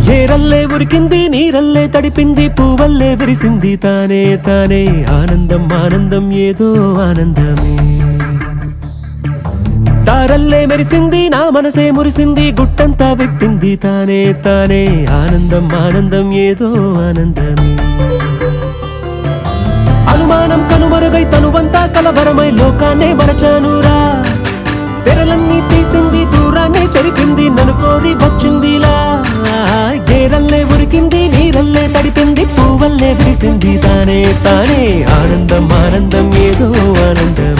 ఏరల్లే ఉరికింది నీరల్లే తడిపింది పూవల్లే విరిసింది తానే తానే ఆనందం ఆనందం ఏదో ఆనందమే తారల్లే మెరిసింది నా మనసే మురిసింది గుట్టంతా విప్పింది తానే తానే ఆనందం ఆనందం ఏదో ఆనందమే అనుమానం కనుమరుగై తనువంతా కలవరమై లోకాన్నే మరచానురా తెరలన్నీ తీసింది దూరాన్ని చెరిపింది నన్ను కోరి వచ్చిందిలా ఏరల్లే ఉరికింది నీరల్లే తడిపింది పువ్వల్లే విరిసింది తానే తానే ఆనందం ఆనందం ఏదో ఆనందం